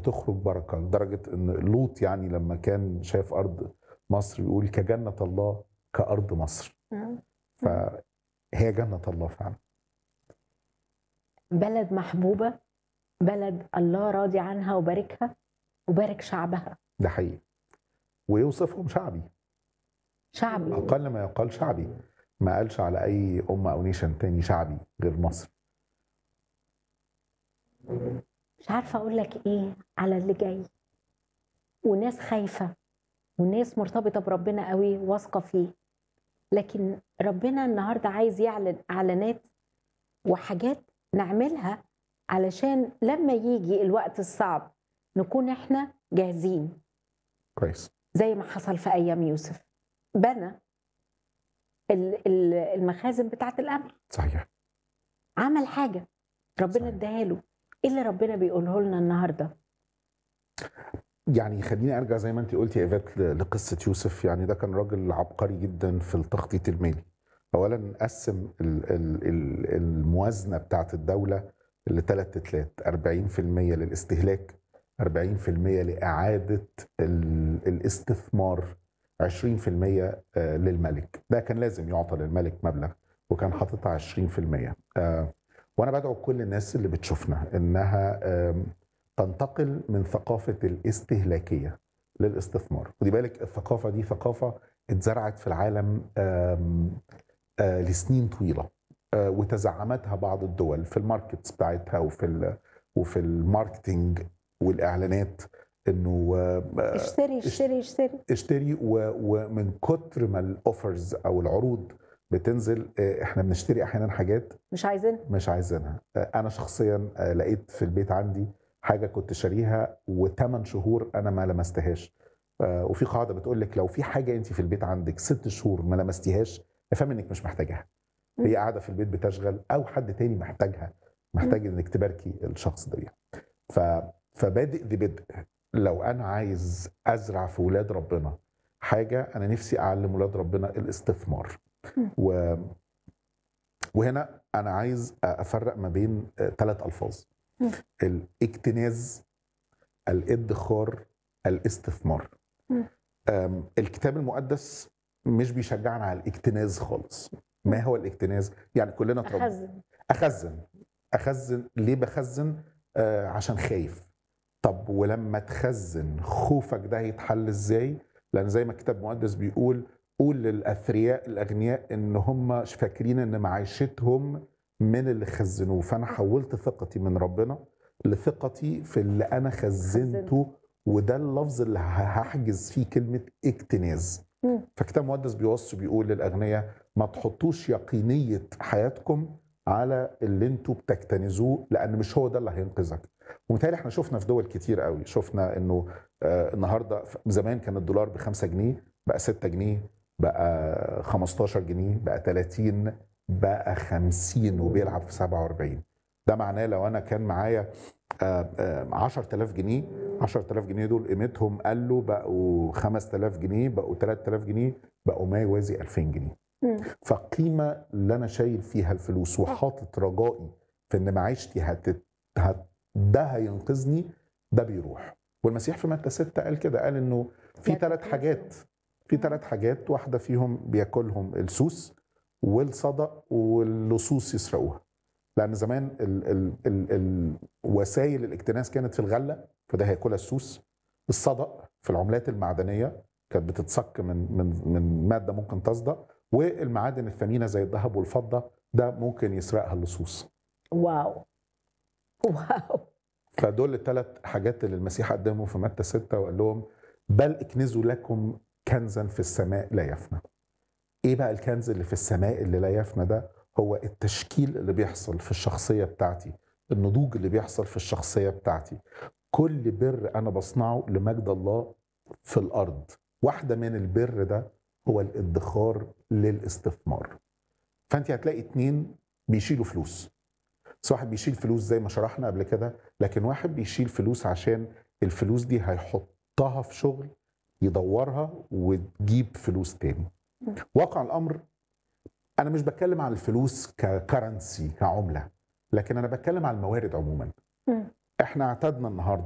بتخرج بركه لدرجه ان لوط يعني لما كان شايف ارض مصر يقول كجنه الله كارض مصر مم. فهي جنه الله فعلا بلد محبوبة بلد الله راضي عنها وباركها وبارك شعبها ده حقيقي ويوصفهم شعبي شعبي اقل ما يقال شعبي ما قالش على اي امه او نيشن تاني شعبي غير مصر مش عارفة أقول لك إيه على اللي جاي وناس خايفة وناس مرتبطة بربنا قوي واثقة فيه لكن ربنا النهاردة عايز يعلن إعلانات وحاجات نعملها علشان لما يجي الوقت الصعب نكون إحنا جاهزين كويس زي ما حصل في أيام يوسف بنى ال- ال- المخازن بتاعت الأمن صحيح عمل حاجة ربنا صحيح. اداها له ايه اللي ربنا بيقوله لنا النهارده يعني خليني ارجع زي ما انت قلتي يا ايفات ل- لقصه يوسف يعني ده كان راجل عبقري جدا في التخطيط المالي اولا قسم ال- ال- ال- الموازنه بتاعت الدوله لثلاث تتلات 40% للاستهلاك 40% لاعاده ال- الاستثمار 20% آه، للملك ده كان لازم يعطى للملك مبلغ وكان حاططها 20% آه، وانا بدعو كل الناس اللي بتشوفنا انها آم، تنتقل من ثقافه الاستهلاكيه للاستثمار ودي بالك الثقافه دي ثقافه اتزرعت في العالم آم، آه، لسنين طويله آه، وتزعمتها بعض الدول في الماركتس بتاعتها وفي ال- وفي الماركتينج والاعلانات انه آه، اشتري اشتري اشتري اشتري و- ومن كتر ما الاوفرز او العروض بتنزل آه، احنا بنشتري احيانا حاجات مش عايزين مش عايزينها آه، انا شخصيا آه، لقيت في البيت عندي حاجه كنت شاريها وثمان شهور انا ما لمستهاش آه، وفي قاعده بتقول لك لو في حاجه انت في البيت عندك ست شهور ما لمستيهاش افهم انك مش محتاجاها هي قاعده في البيت بتشغل او حد تاني محتاجها محتاج انك تباركي الشخص ده بيها ف فبادئ ببدء لو انا عايز ازرع في ولاد ربنا حاجه انا نفسي اعلم ولاد ربنا الاستثمار و وهنا انا عايز افرق ما بين ثلاث الفاظ مم. الاكتناز الادخار الاستثمار مم. أم، الكتاب المقدس مش بيشجعنا على الاكتناز خالص ما هو الاكتناز يعني كلنا اتربينا اخزن اخزن اخزن ليه بخزن آه عشان خايف طب ولما تخزن خوفك ده هيتحل ازاي لان زي ما الكتاب المقدس بيقول قول للاثرياء الاغنياء ان هم فاكرين ان معيشتهم من اللي خزنوه فانا حولت ثقتي من ربنا لثقتي في اللي انا خزنته وده اللفظ اللي هحجز فيه كلمه اكتناز مم. فالكتاب المقدس بيوصي بيقول للاغنياء ما تحطوش يقينيه حياتكم على اللي انتوا بتكتنزوه لان مش هو ده اللي هينقذك ومثالي احنا شفنا في دول كتير قوي شفنا انه آه النهارده ف- زمان كان الدولار ب 5 جنيه بقى 6 جنيه بقى 15 جنيه بقى 30 بقى 50 وبيلعب في 47 ده معناه لو انا كان معايا آه، آه، 10000 جنيه 10000 جنيه دول قيمتهم قالوا بقوا 5000 جنيه بقوا 3000 جنيه بقوا ما يوازي 2000 جنيه مم. فالقيمه اللي انا شايل فيها الفلوس وحاطط رجائي في ان معيشتي هت... هت... ده هينقذني ده بيروح والمسيح في متى 6 قال كده قال انه في لا ثلاث تكنزوا. حاجات في ثلاث حاجات واحده فيهم بياكلهم السوس والصدق واللصوص يسرقوها لان زمان ال ال ال الوسائل الاكتناز كانت في الغله فده هياكلها السوس الصدق في العملات المعدنيه كانت بتتصك من من من ماده ممكن تصدق والمعادن الثمينه زي الذهب والفضه ده ممكن يسرقها اللصوص واو واو فدول الثلاث حاجات اللي المسيح قدمهم في متى 6 وقال لهم بل اكنزوا لكم كنزا في السماء لا يفنى ايه بقى الكنز اللي في السماء اللي لا يفنى ده هو التشكيل اللي بيحصل في الشخصيه بتاعتي النضوج اللي بيحصل في الشخصيه بتاعتي كل بر انا بصنعه لمجد الله في الارض واحده من البر ده هو الادخار للاستثمار فانت هتلاقي اتنين بيشيلوا فلوس بس واحد بيشيل فلوس زي ما شرحنا قبل كده لكن واحد بيشيل فلوس عشان الفلوس دي هيحطها في شغل يدورها وتجيب فلوس تاني واقع الامر انا مش بتكلم عن الفلوس ككرنسي كعمله لكن انا بتكلم عن الموارد عموما مم. احنا اعتدنا النهارده